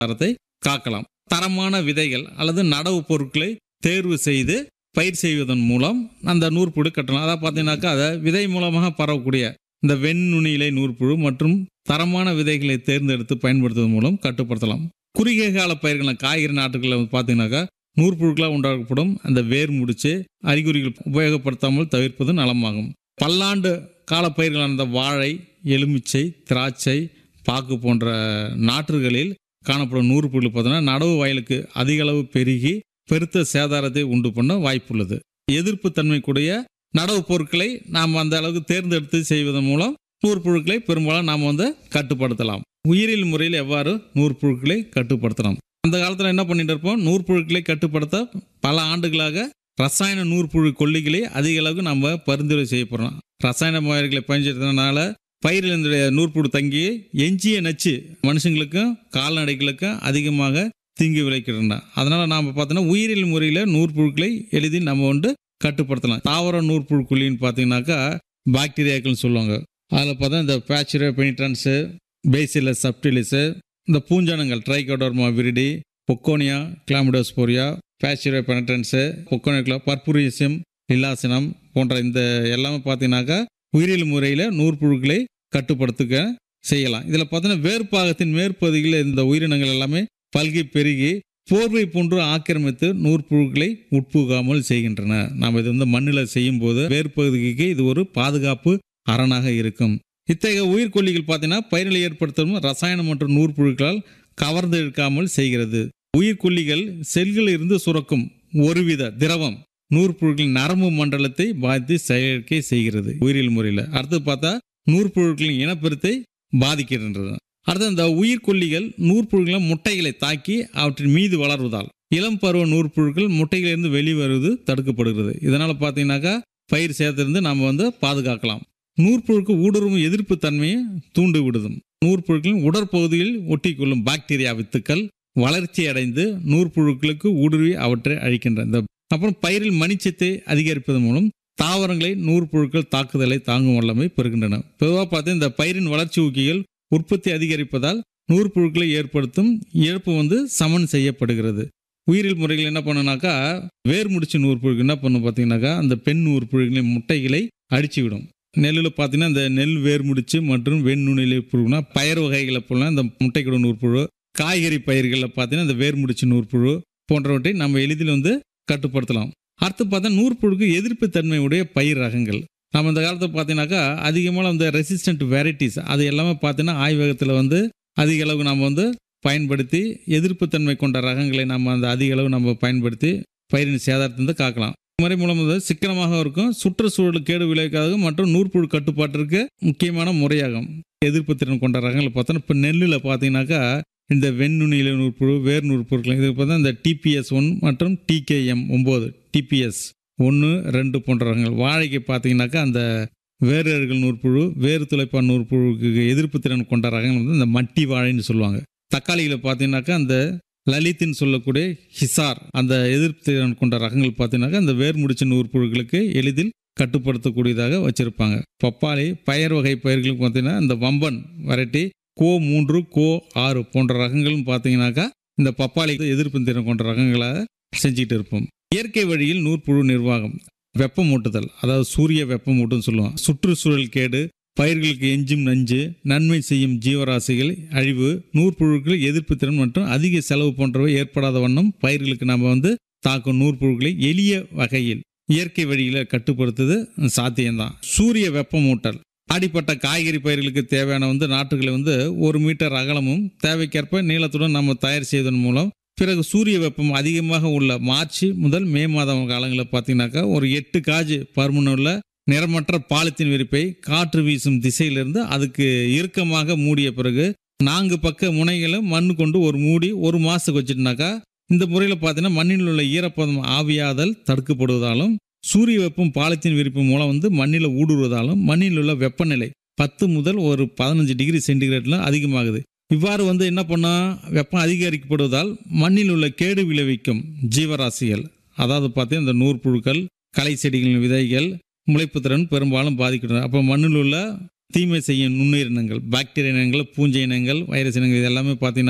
தரத்தை காக்கலாம் தரமான விதைகள் அல்லது நடவு பொருட்களை தேர்வு செய்து பயிர் செய்வதன் மூலம் அந்த நூற்புழு கட்டலாம் அதாவது பார்த்தீங்கன்னாக்கா அதை விதை மூலமாக பரவக்கூடிய இந்த வெண்நுனியிலை நூற்புழு மற்றும் தரமான விதைகளை தேர்ந்தெடுத்து பயன்படுத்துவதன் மூலம் கட்டுப்படுத்தலாம் குறுகிய கால பயிர்கள் காய்கறி நாட்டுகளில் வந்து பார்த்தீங்கன்னாக்கா நூற்புழுக்களால் உண்டாக்கப்படும் அந்த வேர் முடிச்சு அறிகுறிகள் உபயோகப்படுத்தாமல் தவிர்ப்பது நலமாகும் பல்லாண்டு கால பயிர்களான இந்த வாழை எலுமிச்சை திராட்சை பாக்கு போன்ற நாற்றுகளில் காணப்படும் நூற்புழு பார்த்தீங்கன்னா நடவு வயலுக்கு அதிக அளவு பெருகி பெருத்த சேதாரத்தை உண்டு பண்ண வாய்ப்புள்ளது எதிர்ப்பு தன்மைக்குடைய நடவு பொருட்களை நாம் அந்த அளவுக்கு தேர்ந்தெடுத்து செய்வதன் மூலம் நூற்புழுக்களை பெரும்பாலும் நாம் வந்து கட்டுப்படுத்தலாம் உயிரியல் முறையில் எவ்வாறு நூற்புழுக்களை கட்டுப்படுத்தலாம் அந்த காலத்தில் என்ன பண்ணிட்டு இருப்போம் நூற்புழுக்களை கட்டுப்படுத்த பல ஆண்டுகளாக ரசாயன நூற்புழு கொல்லிகளை அதிக அளவுக்கு நம்ம பரிந்துரை செய்ய போகிறோம் ரசாயன முறைகளை பயன்படுத்துறதுனால பயிரினுடைய நூற்புழு தங்கி எஞ்சிய நச்சு மனுஷங்களுக்கும் கால்நடைகளுக்கும் அதிகமாக தீங்கு விளைக்கின்றன அதனால நாம் பார்த்தோன்னா உயிரியல் முறையில் நூற்புழுக்களை எளிதில் நம்ம வந்து கட்டுப்படுத்தலாம் தாவர நூற்புழுக்குள்ளின்னு பார்த்தீங்கன்னாக்கா பாக்டீரியாக்கள்னு சொல்லுவாங்க அதில் பார்த்தா இந்த பேச்சுரே பெனிட்ரன்ஸு பேசிலஸ் சப்டிலிஸு இந்த பூஞ்சானங்கள் Trichoderma viride Pochonia chlamydosporia Pasteuria penetrans Pochonia பர்புரிசியம் லிலாசினம் போன்ற இந்த எல்லாமே பார்த்தீங்கன்னாக்கா உயிரியல் முறையில் நூற்புழுக்களை கட்டுப்படுத்துக்க செய்யலாம் இதில் பார்த்தீங்கன்னா வேர்ப்பாகத்தின் மேற்பகுதியில் இந்த உயிரினங்கள் எல்லாமே பல்கி பெருகி போர்வை போன்று ஆக்கிரமித்து நூற்புழுக்களை உட்புகாமல் செய்கின்றன நாம் இது வந்து மண்ணில் செய்யும் போது வேர்ப்பகுதிக்கு இது ஒரு பாதுகாப்பு அரணாக இருக்கும் இத்தகைய உயிர்கொல்லிகள் பார்த்தீங்கன்னா பயிரில் ஏற்படுத்தும் ரசாயனம் மற்றும் நூற்புழுக்களால் கவர்ந்து இழுக்காமல் செய்கிறது உயிர்கொல்லிகள் செல்களில் இருந்து சுரக்கும் ஒருவித திரவம் நூற்புழுக்களின் நரம்பு மண்டலத்தை பாதித்து செயற்கை செய்கிறது உயிரியல் முறையில் அடுத்து பார்த்தா நூற்புழுக்களின் இனப்பெருத்தை பாதிக்கின்றது அடுத்து இந்த உயிர்கொல்லிகள் நூற்புழுக்களின் முட்டைகளை தாக்கி அவற்றின் மீது வளர்வதால் இளம் பருவ நூற்புழுக்கள் முட்டைகளிலிருந்து வெளிவருவது தடுக்கப்படுகிறது இதனால் பார்த்தீங்கன்னாக்கா பயிர் சேதத்திலிருந்து நாம் வந்து பாதுகாக்கலாம் நூற்புழுக்கு ஊடுருவும் எதிர்ப்பு தன்மையை தூண்டு விடுதும் நூற்புழுக்களின் உடற்பகுதியில் ஒட்டிக்கொள்ளும் பாக்டீரியா வித்துக்கள் வளர்ச்சி அடைந்து நூற்புழுக்களுக்கு ஊடுருவி அவற்றை அழிக்கின்றன இந்த அப்புறம் பயிரில் மணிச்சத்தை அதிகரிப்பதன் மூலம் தாவரங்களை நூற்புழுக்கள் தாக்குதலை தாங்கும் வல்லமை பெறுகின்றன பொதுவாக பார்த்து இந்த பயிரின் வளர்ச்சி ஊக்கிகள் உற்பத்தி அதிகரிப்பதால் நூற்புழுக்களை ஏற்படுத்தும் இழப்பு வந்து சமன் செய்யப்படுகிறது உயிரியல் முறைகள் என்ன பண்ணுனாக்கா வேர் முடிச்சு நூற்புழுக்கு என்ன பண்ணும் பார்த்தீங்கன்னாக்கா அந்த பெண் நூற்புழுக்களின் முட்டைகளை அடிச்சு விடும் நெல்லில் பார்த்தீங்கன்னா இந்த நெல் வேர் முடிச்சு மற்றும் வெண்நுனிலை புழுனா பயர் வகைகளை போல இந்த முட்டைக்குட நூற்புழு காய்கறி பயிர்களில் பார்த்தீங்கன்னா இந்த வேர் முடிச்சு நூற்புழு போன்றவற்றை நம்ம எளிதில் வந்து கட்டுப்படுத்தலாம் அடுத்து பார்த்தா நூற்புழுக்கு எதிர்ப்பு தன்மையுடைய பயிர் ரகங்கள் நம்ம இந்த காலத்தில் பார்த்தீங்கன்னாக்கா அதிகமான அந்த ரெசிஸ்டன்ட் வெரைட்டிஸ் அது எல்லாமே பார்த்தீங்கன்னா ஆய்வகத்தில் வந்து அதிக அளவு நம்ம வந்து பயன்படுத்தி எதிர்ப்புத்தன்மை கொண்ட ரகங்களை நம்ம அந்த அதிக அளவு நம்ம பயன்படுத்தி பயிரின் சேதாரத்திலிருந்து காக்கலாம் முறை மூலம் வந்து சிக்கனமாக இருக்கும் சுற்றுச்சூழல் கேடு விளைவிக்காத மற்றும் நூற்புழு கட்டுப்பாட்டிற்கு முக்கியமான முறையாகும் எதிர்ப்பு திறன் கொண்ட ரகங்களை பார்த்தோன்னா இப்போ நெல்லில் பார்த்தீங்கன்னாக்கா இந்த வெண்நுனியில நூற்புழு வேர் நூற்பொருட்கள் இது பார்த்தா இந்த டிபிஎஸ் ஒன் மற்றும் டிகேஎம் ஒம்பது டிபிஎஸ் ஒன்று ரெண்டு போன்ற ரகங்கள் வாழைக்கு பார்த்தீங்கன்னாக்கா அந்த வேரர்கள் நூற்புழு வேறு துளைப்பான் நூற்புழுக்கு எதிர்ப்பு திறன் கொண்ட ரகங்கள் வந்து இந்த மட்டி வாழைன்னு சொல்லுவாங்க தக்காளியில் பார்த்தீங்கன்னாக்கா அந்த லலித்துன்னு சொல்லக்கூடிய ஹிசார் அந்த எதிர்ப்பு திறன் கொண்ட ரகங்கள் பார்த்தீங்கன்னாக்கா அந்த வேர் முடிச்ச நூற்புழுக்களுக்கு எளிதில் கட்டுப்படுத்தக்கூடியதாக வச்சிருப்பாங்க பப்பாளி பயர் வகை பயிர்களுக்கு பார்த்தீங்கன்னா இந்த வம்பன் வெரைட்டி கோ மூன்று கோ ஆறு போன்ற ரகங்கள்னு பார்த்தீங்கன்னாக்கா இந்த பப்பாளி எதிர்ப்பு திறன் கொண்ட ரகங்களை செஞ்சுட்டு இருப்போம் இயற்கை வழியில் நூற்புழு நிர்வாகம் வெப்பமூட்டுதல் அதாவது சூரிய வெப்பமூட்டுன்னு சொல்லுவோம் சுற்றுச்சூழல் கேடு பயிர்களுக்கு எஞ்சும் நஞ்சு நன்மை செய்யும் ஜீவராசிகள் அழிவு நூற்புழுக்கள் எதிர்ப்பு திறன் மற்றும் அதிக செலவு போன்றவை ஏற்படாத வண்ணம் பயிர்களுக்கு நம்ம வந்து தாக்கும் நூற்புழுக்களை எளிய வகையில் இயற்கை வழியில் கட்டுப்படுத்துறது சாத்தியம்தான் சூரிய வெப்பமூட்டல் ஆடிப்பட்ட காய்கறி பயிர்களுக்கு தேவையான வந்து நாற்றுகளை வந்து ஒரு மீட்டர் அகலமும் தேவைக்கேற்ப நீளத்துடன் நம்ம தயார் செய்வதன் மூலம் பிறகு சூரிய வெப்பம் அதிகமாக உள்ள மார்ச் முதல் மே மாதம் காலங்களில் பார்த்தீங்கன்னாக்கா ஒரு எட்டு காஜு பருமனுள்ள நிறமற்ற பாலித்தீன் விரிப்பை காற்று வீசும் திசையிலிருந்து அதுக்கு இறுக்கமாக மூடிய பிறகு நான்கு பக்க முனைகளும் மண் கொண்டு ஒரு மூடி ஒரு மாதத்துக்கு வச்சுட்டுனாக்கா இந்த முறையில் பார்த்தீங்கன்னா மண்ணில் உள்ள ஈரப்பதம் ஆவியாதல் தடுக்கப்படுவதாலும் சூரிய வெப்பம் பாலித்தீன் விரிப்பு மூலம் வந்து மண்ணில் ஊடுருவதாலும் மண்ணில் உள்ள வெப்பநிலை பத்து முதல் ஒரு பதினஞ்சு டிகிரி சென்டிகிரேட்ல அதிகமாகுது இவ்வாறு வந்து என்ன பண்ணா வெப்பம் அதிகரிக்கப்படுவதால் மண்ணில் உள்ள கேடு விளைவிக்கும் ஜீவராசிகள் அதாவது பார்த்தீங்கன்னா இந்த நூற்புழுக்கள் களை செடிகளின் விதைகள் முளைப்பு திறன் பெரும்பாலும் பாதிக்கின்றன அப்போ மண்ணில் உள்ள தீமை செய்யும் நுண்ணுயிரினங்கள் பாக்டீரிய இனங்கள் பூஞ்சை இனங்கள் வைரஸ் இனங்கள் இது எல்லாமே பார்த்தீங்கன்னாக்கா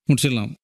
முடிச்சிடலாம்